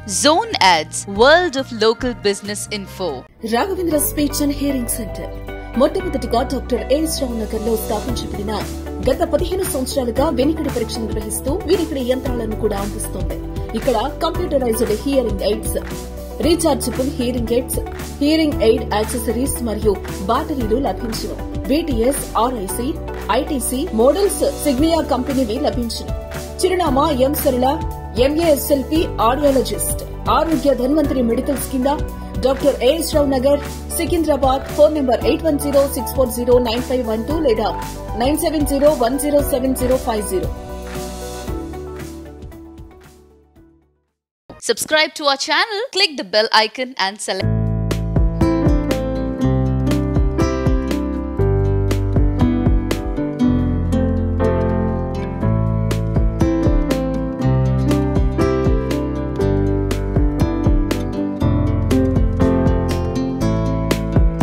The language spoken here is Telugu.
Zone Ads, World of Local Business Info. Raghavendra speech and hearing centre మొట్టమొదటిగా డాక్టర్ ఎస్ రావు నగర్ లో స్థాపించబడిన గత పదిహేను సంవత్సరాలుగా వెనుకడి పరీక్ష నిర్వహిస్తూ వినికిడి యంత్రాలను కూడా అందిస్తోంది ఇక్కడ computerized hearing aids rechargeable hearing aids hearing aid accessories మరియు బ్యాటరీలు లభించును BTS RIC ITC models Signia కంపెనీవి లభించును చిరునామా M Sarala MASLP audiologist Arogya Dhanvantari medicals కింద doctor A S Rao Nagar Secunderabad phone number eight one zero six four zero nine five one two లేదా nine seven zero one zero seven zero five zero Subscribe to our channel, click the bell icon and select